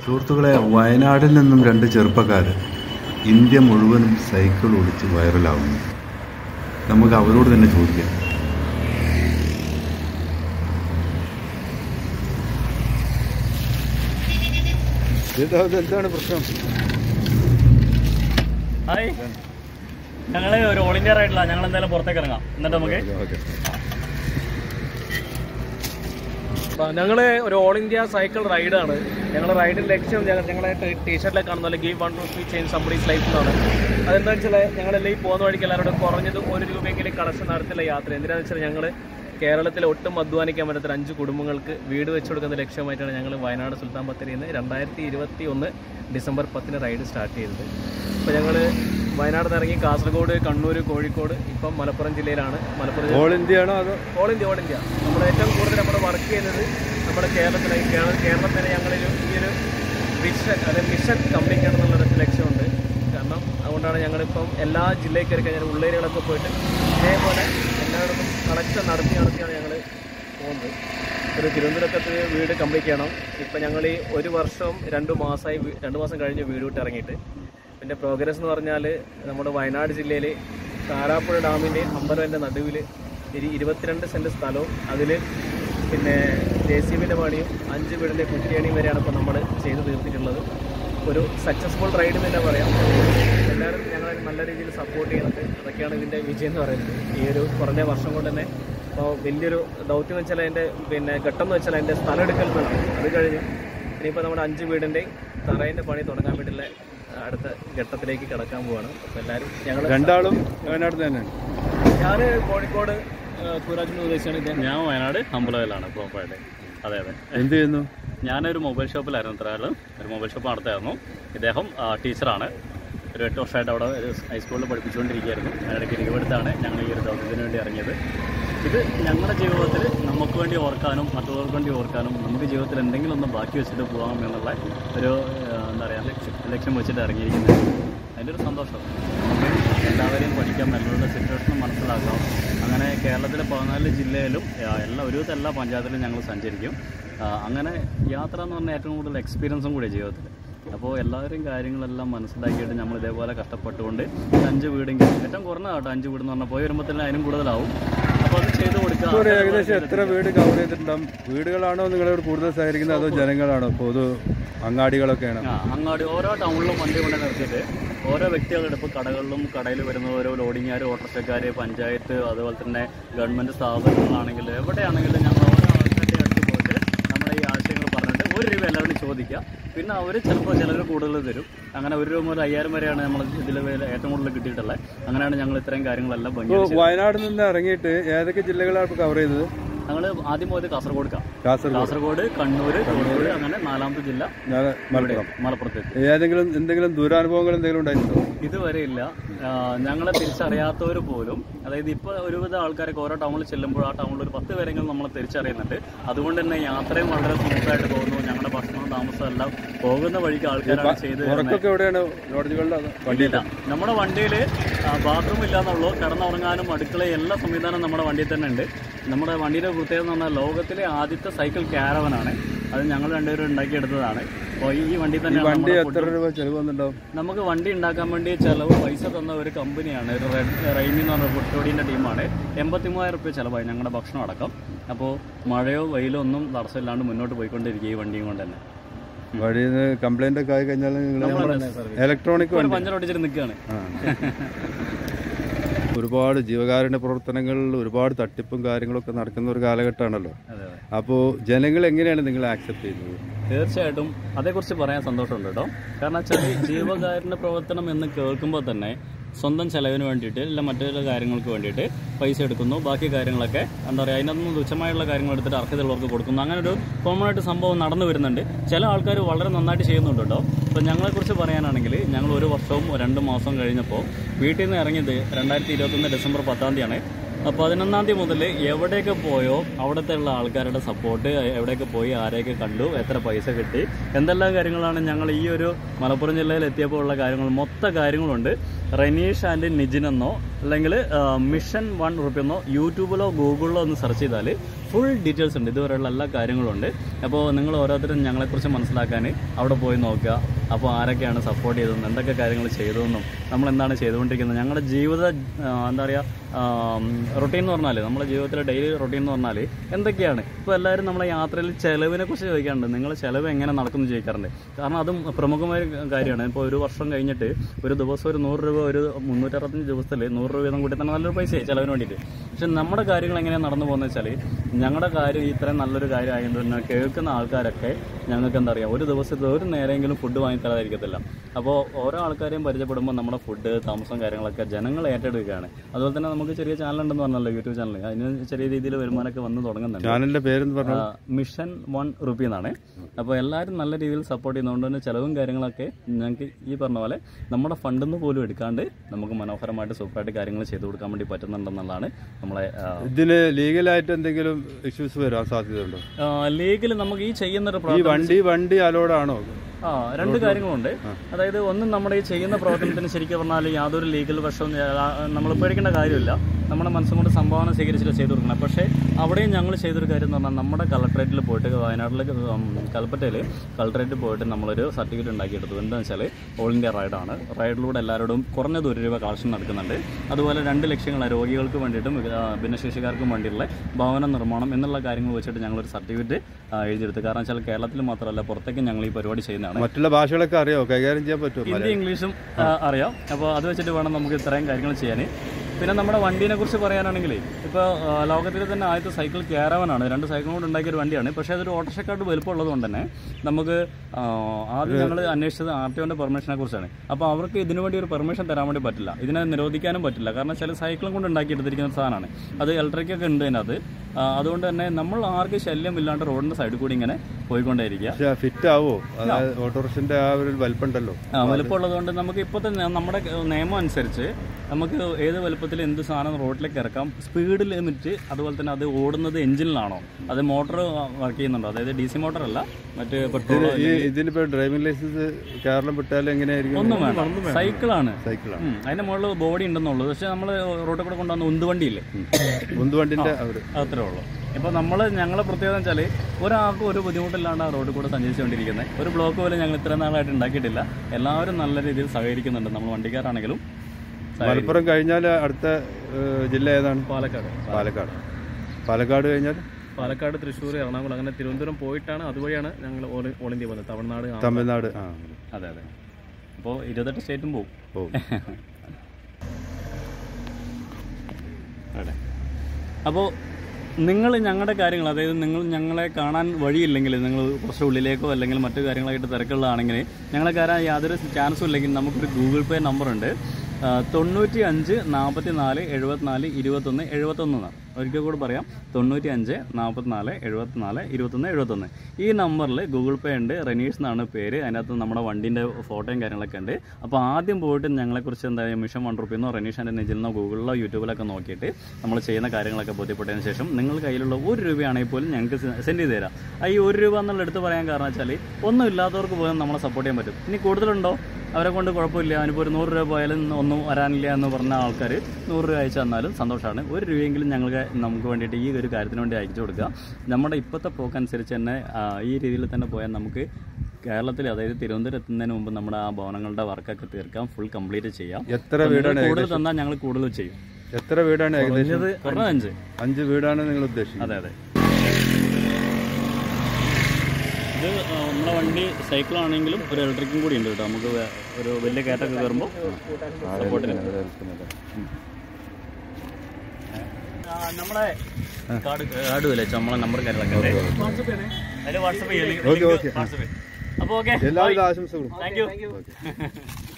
സുഹൃത്തുക്കളെ വയനാട്ടിൽ നിന്നും രണ്ട് ചെറുപ്പക്കാർ ഇന്ത്യ മുഴുവനും സൈക്കിൾ ഓടിച്ച് വൈറലാവുന്നു നമുക്ക് അവരോട് തന്നെ ചോദിക്കാം എന്താണ് പ്രശ്നം ഹായ് ഞങ്ങള് ഒരു ഓൾ ഇന്ത്യ റൈഡില്ല ഞങ്ങൾ എന്തായാലും പുറത്തേക്ക് ഇറങ്ങാം എന്നിട്ട് നമുക്ക് ഞങ്ങള് ഒരു ഓൾ ഇന്ത്യ സൈക്കിൾ റൈഡാണ് ഞങ്ങളുടെ റൈഡിന്റെ ലക്ഷ്യം ഞങ്ങൾ- ഞങ്ങളെ ടീഷർട്ടിലെ കാണുന്ന പോലെ give one rupee change somebody's life എന്നാണ് അതെന്താ വെച്ചാൽ ഞങ്ങളെല്ലാം ഈ പോകുന്ന വഴിക്ക് എല്ലാവരോടും കുറഞ്ഞത് ഒരു രൂപയെങ്കിലും കളക്ഷൻ നടത്തില്ല യാത്ര എന്തിനാന്ന് വെച്ചാൽ ഞങ്ങൾ കേരളത്തിൽ ഒട്ടും അധ്വാനിക്കാൻ പറ്റാത്ത ഒരു അഞ്ച് കുടുംബങ്ങൾക്ക് വീട് വെച്ച് കൊടുക്കുന്ന ലക്ഷ്യമായിട്ടാണ് ഞങ്ങൾ വയനാട് സുൽത്താൻ ബത്തേരിയിൽ നിന്ന് രണ്ടായിരത്തി ഇരുപത്തി ഒന്ന് ഡിസംബർ പത്തിന് റൈഡ് സ്റ്റാർട്ട് ചെയ്തത് അപ്പോൾ ഞങ്ങൾ വയനാട് നിന്ന് ഇറങ്ങി കാസർഗോഡ് കണ്ണൂർ കോഴിക്കോട് ഇപ്പം മലപ്പുറം ജില്ലയിലാണ് മലപ്പുറം ജില്ല- ഓൾ ഇന്ത്യ ആണോ അതോ ഓൾ ഇന്ത്യ ഓൾ ഇന്ത്യ നമ്മൾ ഏറ്റവും കൂടുതൽ നമ്മൾ വർക്ക് ചെയ്യുന്നത് നമ്മുടെ കേരളത്തിലെ കേരള കേരളത്തിന് ഞങ്ങളൊരു ഈ ഒരു വിഷൻ അതായത് മിഷൻ കംപ്ലീറ്റ് ചെയ്യണം എന്നുള്ളൊരു ലക്ഷ്യമുണ്ട് കാരണം അതുകൊണ്ടാണ് ഞങ്ങളിപ്പം എല്ലാ ജില്ലയിൽ കയറി കഴിഞ്ഞാൽ ഉള്ളേരികളൊക്കെ പോയിട്ട് ഇതേപോലെ എല്ലായിടത്തും കളക്ഷൻ നടത്തി നടത്തിയാണ് ഞങ്ങൾ പോകുന്നത് ഒരു തിരുവനന്തപുരത്ത് വീട് കംപ്ലീറ്റ് ചെയ്യണം ഇപ്പം ഞങ്ങൾ ഈ ഒരു വർഷം രണ്ട് മാസമായി വീ- രണ്ട് മാസം കഴിഞ്ഞ് വീട് വിട്ട് ഇറങ്ങിയിട്ട് പിന്നെ പ്രോഗ്രസ് എന്ന് പറഞ്ഞാൽ നമ്മുടെ വയനാട് ജില്ലയിൽ കാരാപ്പുഴ ഡാമിൻ്റെ അമ്പലത്തിൻ്റെ നടുവിൽ ഒരു ഇരുപത്തിരണ്ട് സെൻറ്റ് സ്ഥലവും അതിൽ പിന്നെ ജെ സി ബിൻ്റെ പണിയും അഞ്ച് വീടിൻ്റെ കുറ്റിയണിയും വരെയാണ് ഇപ്പോൾ നമ്മൾ ചെയ്തു തീർത്തിട്ടുള്ളത് ഒരു സക്സസ്ഫുൾ റൈഡ് എന്ന് തന്നെ പറയാം എല്ലാവരും ഞങ്ങളെ നല്ല രീതിയിൽ സപ്പോർട്ട് ചെയ്യുന്നുണ്ട് അതൊക്കെയാണ് ഇതിൻ്റെ വിജയം എന്ന് പറയുന്നത് ഈ ഒരു കുറഞ്ഞ വർഷം കൊണ്ട് തന്നെ അപ്പോൾ വലിയൊരു ദൗത്യം എന്ന് വെച്ചാൽ അതിൻ്റെ പിന്നെ ഘട്ടം എന്ന് വെച്ചാൽ അതിൻ്റെ സ്ഥലം എടുക്കൽ എന്നാണ് അത് കഴിഞ്ഞ് ഇനിയിപ്പോൾ നമ്മുടെ അഞ്ച് വീടിൻ്റെ തറയിൻ്റെ പണി തുടങ്ങാൻ വേണ്ടിയുള്ള അടുത്ത ഘട്ടത്തിലേക്ക് കടക്കാൻ പോവാണ് അപ്പോൾ എല്ലാവരും ഞങ്ങൾ രണ്ടാളും വയനാട് തന്നെ ഞാൻ കോഴിക്കോട് കൂരാജിന് ഉദ്ദേശിച്ചാണ് ഇദ്ദേഹം ഞാൻ വയനാട് അമ്പലവയലാണ് പ്രോപ്പറായിട്ട് അതെ അതെ എന്ത് ചെയ്യുന്നു ഞാനൊരു മൊബൈൽ ഷോപ്പിലായിരുന്നു ഇത്ര ആള് ഒരു മൊബൈൽ ഷോപ്പ് നടത്തായിരുന്നു ഇദ്ദേഹം ആ, ടീച്ചറാണ് ഒരു എട്ട് വർഷമായിട്ട് അവിടെ ഒരു ഹൈസ്കൂളിൽ പഠിപ്പിച്ചുകൊണ്ടിരിക്കുകയായിരുന്നു അതിനിടയ്ക്ക് ലീവെടുത്താണ് ഞങ്ങൾ ഈ ഒരു ദൗത്യത്തിന് വേണ്ടി ഇറങ്ങിയത് ഇത് ഞങ്ങളുടെ ജീവിതത്തിൽ നമുക്ക് വേണ്ടി ഓർക്കാനും മറ്റുള്ളവർക്ക് വേണ്ടി ഓർക്കാനും നമുക്ക് ജീവിതത്തിൽ എന്തെങ്കിലും ഒന്ന് ബാക്കി വെച്ചിട്ട് പോകാം എന്നുള്ള ഒരു ആ, എന്താ പറയുക ലക്ഷ്യം ലക്ഷ്യം വെച്ചിട്ട് ഇറങ്ങിയിരിക്കുന്നത് അതിൻ്റെ ഒരു സന്തോഷം നമുക്ക് എല്ലാവരെയും പഠിക്കാം എല്ലാവരുടെ സിറ്റുവേഷനും മനസ്സിലാക്കാം അങ്ങനെ കേരളത്തിലെ പതിനാല് ജില്ലയിലും ആ, എല്ലാ ഒരുവിധം എല്ലാ പഞ്ചായത്തിലും ഞങ്ങൾ സഞ്ചരിക്കും ആ, അങ്ങനെ യാത്ര എന്ന് പറഞ്ഞാൽ ഏറ്റവും കൂടുതൽ എക്സ്പീരിയൻസും കൂടി ജീവിതത്തിൽ അപ്പോൾ എല്ലാവരെയും കാര്യങ്ങളെല്ലാം മനസ്സിലാക്കിയിട്ട് നമ്മൾ ഇതേപോലെ കഷ്ടപ്പെട്ടുകൊണ്ട് ഒരു അഞ്ച് വീടെങ്കിലും ഏറ്റവും കുറഞ്ഞ കേട്ടോ അഞ്ച് വീട് എന്ന് പറഞ്ഞാൽ പോയി വരുമ്പോൾ തന്നെ അതിനും കൂടുതലാവും അപ്പോൾ അത് ചെയ്ത് കൊടുക്കുക ഏകദേശം എത്ര വീട് കവർ ചെയ്തിട്ടുണ്ടാവും വീടുകളാണോ നിങ്ങളോട് കൂടുതൽ സഹകരിക്കുന്നത് അതോ ജനങ്ങളാണോ പൊതു അങ്ങാടികളൊക്കെയാണോ ആ അങ്ങാടി ഓരോ ടൗണിലും വണ്ടി കൊണ്ട് നിർത്തിയിട്ട് ഓരോ വ്യക്തികളുടെ ഇപ്പോൾ കടകളിലും കടയിൽ വരുന്ന ഓരോ ലോഡിങ്ങുകാർ ഓട്ടോറിക്ഷക്കാർ പഞ്ചായത്ത് അതുപോലെ തന്നെ ഗവൺമെൻറ് സ്ഥാപനങ്ങളാണെങ്കിൽ എവിടെയാണെങ്കിലും ഞങ്ങൾ ഓരോ ആൾക്കാരുടെ അടുത്ത് പോയിട്ട് നമ്മുടെ ഈ ആശയങ്ങൾ പറഞ്ഞിട്ട് ഒരു രൂപ എല്ലാവരും ചോദിക്കുക പിന്നെ അവർ ചിലപ്പോൾ ചിലർ കൂടുതൽ തരും അങ്ങനെ ഒരു രൂപ മുതൽ അയ്യായിരം വരെയാണ് നമ്മൾ ഇതിൽ ഏറ്റവും കൂടുതൽ കിട്ടിയിട്ടുള്ളത് അങ്ങനെയാണ് ഞങ്ങൾ ഇത്രയും കാര്യങ്ങളെല്ലാം ഭംഗി വയനാട് നിന്ന് ഇറങ്ങിയിട്ട് ഏതൊക്കെ ജില്ലകളാണ് കവർ ചെയ്തത് ഞങ്ങൾ ആദ്യം പോയത് കാസർഗോഡ് കാസർഗോഡ് കാസർഗോഡ് കണ്ണൂർ കോഴിക്കോട് അങ്ങനെ നാലാമത്തെ ജില്ല ഞാൻ മലപ്പുറം മലപ്പുറത്തേക്ക് ഏതെങ്കിലും എന്തെങ്കിലും ദുരാനുഭവങ്ങൾ എന്തെങ്കിലും ഉണ്ടായിട്ടുണ്ടോ ഇതുവരെ ഇല്ല ആ, ഞങ്ങളെ തിരിച്ചറിയാത്തവർ പോലും അതായത് ഇപ്പോൾ ഒരുവിധ ആൾക്കാരൊക്കെ ഓരോ ടൗണിൽ ചെല്ലുമ്പോൾ ആ ടൗണിൽ ഒരു പത്ത് പേരെങ്കിലും നമ്മളെ തിരിച്ചറിയുന്നുണ്ട് അതുകൊണ്ട് തന്നെ യാത്രയും വളരെ സ്മൂത്തായിട്ട് പോകുന്നു ഞങ്ങളുടെ ഭക്ഷണവും താമസവും എല്ലാം പോകുന്ന വഴിക്ക് ആൾക്കാരാണ് ചെയ്ത് തരുന്നത്. ഉറക്കൊക്കെ എവിടെയാണ് ലോഡ്ജുകളിലോ ഇല്ല നമ്മുടെ വണ്ടിയിൽ ബാത്റൂം ഇല്ലാന്നുള്ളൂ കിടന്നുറങ്ങാനും അടുക്കളയും എല്ലാ സംവിധാനവും നമ്മുടെ വണ്ടിയിൽ തന്നെ ഉണ്ട് നമ്മുടെ വണ്ടിയുടെ പ്രത്യേകത എന്ന് പറഞ്ഞാൽ ലോകത്തിലെ ആദ്യത്തെ സൈക്കിൾ ക്യാരവനാണ് അത് ഞങ്ങൾ രണ്ടുപേരും ഉണ്ടാക്കിയെടുത്തതാണ് അപ്പോൾ ഈ വണ്ടി തന്നെ വണ്ടി എത്ര രൂപ ചെലവ് വന്നിട്ടുണ്ടാവും നമുക്ക് വണ്ടി ഉണ്ടാക്കാൻ വേണ്ടി ചിലവ് പൈസ തന്ന ഒരു കമ്പനിയാണ് ഒരു റെഡ് റൈമി എന്ന് പറഞ്ഞ ഫുഡോടിൻ്റെ ടീമാണ് എൺപത്തി മൂവായിരം റുപ്യ ചിലവായി ഞങ്ങളുടെ ഭക്ഷണം അടക്കം അപ്പോൾ മഴയോ വെയിലോ ഒന്നും തടസ്സമില്ലാണ്ട് മുന്നോട്ട് പോയിക്കൊണ്ടിരിക്കുക ഈ വണ്ടിയും കൊണ്ട് തന്നെ വഴിയിൽ നിന്ന് കംപ്ലൈന്റ് ഒക്കെ ആയി കഴിഞ്ഞാൽ നിങ്ങൾ ഇലക്ട്രോണിക് ഒരു വണ്ടി പഞ്ചർ ഒട്ടിച്ചിട്ട് നിൽക്കുകയാണ് ആ. ഒരുപാട് ജീവകാരുണ്യ പ്രവർത്തനങ്ങളിൽ ഒരുപാട് തട്ടിപ്പും കാര്യങ്ങളൊക്കെ നടക്കുന്ന ഒരു കാലഘട്ടമാണല്ലോ അതെ അതെ അപ്പോൾ ജനങ്ങൾ എങ്ങനെയാണ് നിങ്ങൾ ആക്സെപ്റ്റ് ചെയ്യുന്നത് തീർച്ചയായിട്ടും അതേക്കുറിച്ച് പറയാൻ സന്തോഷമുണ്ട് കേട്ടോ കാരണം വെച്ചാൽ ജീവകാരുണ്യ പ്രവർത്തനം എന്ന് കേൾക്കുമ്പോൾ തന്നെ സ്വന്തം ചെലവിന് വേണ്ടിയിട്ട് ഇല്ല മറ്റു കാര്യങ്ങൾക്ക് വേണ്ടിയിട്ട് പൈസ എടുക്കുന്നു ബാക്കി കാര്യങ്ങളൊക്കെ എന്താ പറയുക അതിനകത്ത് തുച്ഛമായുള്ള കാര്യങ്ങൾ എടുത്തിട്ട് അർഹതയുള്ളവർക്ക് കൊടുക്കുന്നു അങ്ങനെ ഒരു കോമൺ ആയിട്ട് സംഭവം നടന്നു വരുന്നുണ്ട് ചില ആൾക്കാർ വളരെ നന്നായിട്ട് ചെയ്യുന്നുണ്ട് കേട്ടോ അപ്പോൾ ഞങ്ങളെക്കുറിച്ച് പറയാനാണെങ്കിൽ ഞങ്ങൾ ഒരു വർഷവും രണ്ട് മാസം കഴിഞ്ഞപ്പോൾ വീട്ടിൽ നിന്ന് ഇറങ്ങിയത് രണ്ടായിരത്തി ഇരുപത്തൊന്ന് ഡിസംബർ പത്താം തീയതിയാണ് പതിനൊന്നാം തീയതി മുതൽ എവിടെയൊക്കെ പോയോ അവിടുത്തെ ഉള്ള ആൾക്കാരുടെ സപ്പോർട്ട് എവിടെയൊക്കെ പോയി ആരെയൊക്കെ കണ്ടു എത്ര പൈസ കിട്ടി എന്തെല്ലാം കാര്യങ്ങളാണ് ഞങ്ങൾ ഈ ഒരു മലപ്പുറം ജില്ലയിൽ എത്തിയപ്പോൾ ഉള്ള കാര്യങ്ങൾ മൊത്ത കാര്യങ്ങളുണ്ട് റെനീഷ് ആൻഡ് നിജിൻ എന്നോ അല്ലെങ്കിൽ മിഷൻ വൺ റുപ്പി എന്നോ യൂട്യൂബിലോ ഗൂഗിളിലോ ഒന്ന് സെർച്ച് ചെയ്താൽ ഫുൾ ഡീറ്റെയിൽസ് ഉണ്ട് ഇതുവരെയുള്ള എല്ലാ കാര്യങ്ങളും ഉണ്ട് അപ്പോൾ നിങ്ങൾ ഓരോരുത്തരും ഞങ്ങളെക്കുറിച്ച് മനസ്സിലാക്കാൻ അവിടെ പോയി നോക്കുക അപ്പോൾ ആരൊക്കെയാണ് സപ്പോർട്ട് ചെയ്തതെന്നും എന്തൊക്കെ കാര്യങ്ങൾ ചെയ്തതെന്നും നമ്മൾ എന്താണ് ചെയ്തുകൊണ്ടിരിക്കുന്നത് ഞങ്ങളുടെ ജീവിത ആ, എന്താ പറയുക റൊട്ടീൻ എന്ന് പറഞ്ഞാൽ നമ്മുടെ ജീവിതത്തിലെ ഡെയിലി റൊട്ടീൻ എന്ന് പറഞ്ഞാൽ എന്തൊക്കെയാണ് ഇപ്പോൾ എല്ലാവരും നമ്മളെ യാത്രയിൽ ചിലവിനെ കുറിച്ച് ചോദിക്കാറുണ്ട് നിങ്ങൾ ചിലവ് എങ്ങനെ നടക്കുന്നു ചോദിക്കാറുണ്ട് കാരണം അതും പ്രമുഖമായ ഒരു കാര്യമാണ് ഇപ്പോൾ ഒരു വർഷം കഴിഞ്ഞിട്ട് ഒരു ദിവസം ഒരു നൂറ് രൂപ ഒരു മുന്നൂറ്ററുപത്തഞ്ച് ദിവസത്തിൽ നൂറ് രൂപ വീതം കൂട്ടി തന്നെ നല്ലൊരു പൈസയായി ചിലവിന് വേണ്ടിയിട്ട് പക്ഷെ നമ്മുടെ കാര്യങ്ങൾ എങ്ങനെയാണ് നടന്നു പോകുന്നത് വെച്ചാൽ ഞങ്ങളുടെ കാര്യം ഇത്രയും നല്ലൊരു കാര്യം ആയതുകൊണ്ട് തന്നെ കേൾക്കുന്ന ആൾക്കാരൊക്കെ ഞങ്ങൾക്ക് എന്താ പറയുക ഒരു ദിവസത്തിൽ ഒരു നേരമെങ്കിലും ഫുഡ് വാങ്ങി തരാതിരിക്കത്തില്ല അപ്പോൾ ഓരോ ആൾക്കാരെയും പരിചയപ്പെടുമ്പോൾ നമ്മുടെ ഫുഡ് താമസം കാര്യങ്ങളൊക്കെ ജനങ്ങൾ ഏറ്റെടുക്കുകയാണ് അതുപോലെ തന്നെ നമുക്ക് ചെറിയ ചാനൽ ഉണ്ടെന്ന് പറഞ്ഞല്ലോ യൂട്യൂബ് ചാനൽ അതിന് ചെറിയ രീതിയിൽ വരുമാനമൊക്കെ വന്ന് തുടങ്ങുന്നുണ്ട് ചാനലിന്റെ പേരെന്ന് പറഞ്ഞു ആ, മിഷൻ വൺ റുപ്പി എന്നാണ് അപ്പോൾ എല്ലാവരും നല്ല രീതിയിൽ സപ്പോർട്ട് ചെയ്യുന്നതുകൊണ്ട് തന്നെ ചിലവും കാര്യങ്ങളൊക്കെ ഞങ്ങൾക്ക് ഈ പറഞ്ഞ പോലെ നമ്മുടെ ഫണ്ടിൽ നിന്ന് പോലും എടുക്കാണ്ട് നമുക്ക് മനോഹരമായിട്ട് സൂപ്പറായിട്ട് കാര്യങ്ങൾ ചെയ്തു കൊടുക്കാൻ വേണ്ടി പറ്റുന്നുണ്ടെന്നുള്ളതാണ് നമ്മളെ ആ, ഇതിന് ലീഗലായിട്ട് എന്തെങ്കിലും ഇഷ്യൂസ് വരാൻ സാധ്യതയുണ്ടോ ആ, ലീഗിൽ നമുക്ക് ഈ ചെയ്യുന്നൊരു ഈ പ്രവർത്തനം വണ്ടി വണ്ടി അലോഡാണോ ആ രണ്ട് കാര്യങ്ങളുണ്ട് അതായത് ഒന്ന് നമ്മുടെ ഈ ചെയ്യുന്ന പ്രവർത്തനത്തിന് ശരിക്കും പറഞ്ഞാൽ യാതൊരു ലീഗൽ വശവും നമ്മൾ പേടിക്കേണ്ട കാര്യമില്ല നമ്മുടെ മനസ്സും കൊണ്ട് സംഭാവന സ്വീകരിച്ചിട്ട് ചെയ്തു കൊടുക്കണം പക്ഷേ അവിടെയും ഞങ്ങൾ ചെയ്തൊരു കാര്യം എന്ന് പറഞ്ഞാൽ നമ്മുടെ കളക്ടറേറ്റിൽ പോയിട്ട് വയനാട്ടിലെ ഉം, കൽപ്പറ്റയിൽ കളക്ടറേറ്റിൽ പോയിട്ട് നമ്മളൊരു സർട്ടിഫിക്കറ്റ് ഉണ്ടാക്കിയെടുത്തു എന്താണെന്ന് വെച്ചാൽ ഓൾ ഇന്ത്യ റൈഡാണ് റൈഡിലൂടെ എല്ലാവരോടും കുറഞ്ഞത് ഒരു രൂപ കളക്ഷൻ നടക്കുന്നുണ്ട് അതുപോലെ രണ്ട് ലക്ഷ്യങ്ങൾ രോഗികൾക്ക് വേണ്ടിയിട്ടും ആ, ഭിന്നശേഷിക്കാർക്കും വേണ്ടിയുള്ള ഭവന നിർമ്മാണം എന്നുള്ള കാര്യങ്ങൾ വെച്ചിട്ട് ഞങ്ങളൊരു സർട്ടിഫിക്കറ്റ് എഴുതിയെടുത്തു കാരണം വെച്ചാൽ കേരളത്തിൽ മാത്രമല്ല പുറത്തേക്കും ഞങ്ങൾ ഈ പരിപാടി ചെയ്യുന്നതാണ് മറ്റുള്ള ഭാഷകളൊക്കെ അറിയോ കൈകാര്യം ചെയ്യാൻ പറ്റുമോ ഹിന്ദി ഇംഗ്ലീഷും ആ, അറിയാം അപ്പോൾ അത് വെച്ചിട്ട് വേണം നമുക്ക് ഇത്രയും കാര്യങ്ങൾ ചെയ്യാൻ പിന്നെ നമ്മുടെ വണ്ടീനെ കുറിച്ച് പറയാനാണെങ്കിൽ ഇപ്പോൾ ലോകത്തിലെ തന്നെ ആദ്യത്തെ സൈക്കിൾ ക്യാരവനാണ് രണ്ട് സൈക്കിൾ കൊണ്ട് ഉണ്ടാക്കിയ ഒരു വണ്ടിയാണ് പക്ഷേ അതൊരു ഓട്ടോറിക്ഷക്കാട്ട് വലുപ്പമുള്ളത് കൊണ്ട് തന്നെ നമുക്ക് ആ, ആദ്യം ഞങ്ങൾ അന്വേഷിച്ചത് ആർ ടി ഒൻ്റെ പെർമിഷനെ കുറിച്ചാണ് അപ്പോൾ അവർക്ക് ഇതിനു വേണ്ടി ഒരു പെർമിഷൻ തരാൻ വേണ്ടി പറ്റില്ല ഇതിനെ നിരോധിക്കാനും പറ്റില്ല കാരണം ചില സൈക്കിളും കൊണ്ട് ഉണ്ടാക്കിയെടുത്തിരിക്കുന്ന ഒരു സാധനമാണ് അത് ഇലക്ട്രിക്കൊക്കെ ഉണ്ട് അതിനകത്ത് ആ, അതുകൊണ്ട് തന്നെ നമ്മൾ ആർക്കും ശല്യമില്ലാണ്ട് റോഡിൻ്റെ സൈഡിൽ കൂടി ഇങ്ങനെ പോയിക്കൊണ്ടേയിരിക്കുക പക്ഷെ ഫിറ്റ് ആവോ അതായത് ഓട്ടോറിക്ഷന്റെ ആ ഒരു വലിപ്പമുണ്ടല്ലോ ആ വലുപ്പമുള്ളത് കൊണ്ട് നമുക്ക് ഇപ്പോഴത്തെ ന- നമ്മുടെ നിയമം അനുസരിച്ച് നമുക്ക് ഏത് വലുപ്പത്തിൽ എന്ത് സാധനം റോഡിലേക്ക് ഇറക്കാം സ്പീഡ് ലിമിറ്റ് അതുപോലെ തന്നെ അത് ഓടുന്നത് എഞ്ചിനിലാണോ അത് മോട്ടോർ വർക്ക് ചെയ്യുന്നുണ്ടോ അതായത് ഡി സി മോട്ടർ അല്ല മറ്റ് പെട്രോൾ ഈ ഇതിനിപ്പോ ഡ്രൈവിംഗ് ലൈസൻസ് കേരളം വിട്ടാൽ എങ്ങനെയായിരിക്കും ഒന്നും വേണ്ട സൈക്കിളാണ് സൈക്കിളാണ് ഉം, അതിന്റെ മുകളിൽ ബോഡി ഉണ്ടെന്നുള്ളത് പക്ഷെ നമ്മൾ റോഡിൽ കൂടെ കൊണ്ടുവന്ന ഉന്തുവണ്ടിയില്ലേ ഉന്തുവണ്ടിന്റെ അവര് അത്രേ ഉള്ളൂ ഇപ്പോൾ നമ്മൾ ഞങ്ങളെ പ്രത്യേകത വെച്ചാൽ ഒരാൾക്കും ഒരു ബുദ്ധിമുട്ടില്ലാണ്ട് ആ റോഡിൽ കൂടെ സഞ്ചരിച്ചുകൊണ്ടിരിക്കുന്നത് ഒരു ബ്ലോക്ക് പോലും ഞങ്ങൾ ഇത്ര നാളായിട്ട് ഉണ്ടാക്കിയിട്ടില്ല എല്ലാവരും നല്ല രീതിയിൽ സഹകരിക്കുന്നുണ്ട് നമ്മൾ വണ്ടിക്കാരാണെങ്കിലും മലപ്പുറം കഴിഞ്ഞാൽ അടുത്ത ഏഹ്, ജില്ല ഏതാണ് പാലക്കാട് പാലക്കാട് പാലക്കാട് കഴിഞ്ഞാൽ പാലക്കാട് തൃശ്ശൂർ എറണാകുളം അങ്ങനെ തിരുവനന്തപുരം പോയിട്ടാണ് അതുവഴിയാണ് ഞങ്ങൾ ഓൾ ഓൾ ഇന്ത്യ പോകുന്നത് തമിഴ്നാട് ആന്ധ്ര. തമിഴ്നാട് ആ അതെ അതെ അപ്പോൾ ഇരുപത്തെട്ട് സ്റ്റേറ്റും പോകും പോകും അതെ അപ്പോൾ നിങ്ങൾ ഞങ്ങളുടെ കാര്യങ്ങൾ അതായത് നിങ്ങൾ ഞങ്ങളെ കാണാൻ വഴിയില്ലെങ്കിൽ നിങ്ങൾ കുറച്ച് ഉള്ളിലേക്കോ അല്ലെങ്കിൽ മറ്റു കാര്യങ്ങളായിട്ട് തിരക്കുള്ളതാണെങ്കിൽ ഞങ്ങളെ കയറാൻ യാതൊരു ചാൻസും ഇല്ലെങ്കിൽ നമുക്കൊരു ഗൂഗിൾ പേ നമ്പറുണ്ട് ആ, തൊണ്ണൂറ്റി അഞ്ച് നാൽപ്പത്തി നാല് എഴുപത്തിനാല് ഇരുപത്തൊന്ന് എഴുപത്തൊന്ന് എന്നാണ് ഒരിക്കൽ കൂടി പറയാം തൊണ്ണൂറ്റി അഞ്ച് നാൽപ്പത്തിനാല് എഴുപത്തിനാല് ഇരുപത്തൊന്ന് എഴുപത്തൊന്ന് ഈ നമ്പറിൽ ഗൂഗിൾ പേ ഉണ്ട് റെനീഷ് എന്നാണ് പേര് അതിനകത്ത് നമ്മുടെ വണ്ടീൻ്റെ ഫോട്ടോയും കാര്യങ്ങളൊക്കെ ഉണ്ട് അപ്പോൾ ആദ്യം പോയിട്ട് ഞങ്ങളെക്കുറിച്ച് എന്താ മിഷൻ വൺ റുപ്പിന്നോ റെനീഷ് ആൻഡ് നെജിലിനോ ഗൂഗിളിലോ യൂട്യൂബിലൊക്കെ നോക്കിയിട്ട് നമ്മൾ ചെയ്യുന്ന കാര്യങ്ങളൊക്കെ ബോധ്യപ്പെട്ടതിന് ശേഷം നിങ്ങൾ കയ്യിലുള്ള ഒരു രൂപയാണെങ്കിൽ പോലും ഞങ്ങൾക്ക് സെൻഡ് ചെയ്ത് തരാം ആ ഈ ഒരു രൂപ എന്നുള്ള എടുത്ത് പറയാൻ കാരണം വെച്ചാൽ ഒന്നും ഇല്ലാത്തവർക്ക് പോലും നമ്മളെ സപ്പോർട്ട് ചെയ്യാൻ പറ്റും ഇനി കൂടുതലുണ്ടോ അവരെ കൊണ്ട് കുഴപ്പമില്ല അതിനിപ്പോൾ ഒരു നൂറ് രൂപ പോയാലും ഒന്നും വരാനില്ല എന്ന് പറഞ്ഞ ആൾക്കാർ നൂറ് രൂപ അയച്ചു തന്നാലും സന്തോഷമാണ് ഒരു രൂപയെങ്കിലും ഞങ്ങൾക്ക് നമുക്ക് വേണ്ടിയിട്ട് ഈ ഒരു കാര്യത്തിന് വേണ്ടി അയച്ചു കൊടുക്കുക നമ്മുടെ ഇപ്പോഴത്തെ പോക്കനുസരിച്ച് തന്നെ ആ, ഈ രീതിയിൽ തന്നെ പോയാൽ നമുക്ക് കേരളത്തിൽ അതായത് തിരുവനന്തപുരം എത്തുന്നതിന് മുമ്പ് നമ്മുടെ ആ ഭവനങ്ങളുടെ വർക്കൊക്കെ തീർക്കാം ഫുൾ കംപ്ലീറ്റ് ചെയ്യാം എത്ര അപ്പോൾ വീടാണ് നിങ്ങൾ കൂടുതൽ തന്നാൽ ഞങ്ങൾ കൂടുതൽ ചെയ്യും എത്ര വീടാണ് ഏകദേശം കുറഞ്ഞത് അഞ്ച് അഞ്ച് വീടാണ് നിങ്ങൾ ഉദ്ദേശിക്കുന്നത് അതെ അതെ ഇത് ആ, നമ്മുടെ വണ്ടി സൈക്കിൾ ആണെങ്കിലും ഒരു ഇലക്ട്രിക്കും കൂടി ഉണ്ട് കേട്ടോ നമുക്ക് വേ- ഒരു വലിയ കയറ്റൊക്കെ കയറുമ്പോൾ സപ്പോർട്ടിന് നമ്മളെ കാർഡ് കാർഡ് വില നമ്മളെ നമ്പർ കാര്യങ്ങളൊക്കെ ഉണ്ട് അതിൽ വാട്സപ്പ് ഓക്കെ, ഓക്കെ. വാട്സപ്പ് അപ്പോൾ ഓക്കെ എല്ലാവിധ ആശംസകളും താങ്ക് യു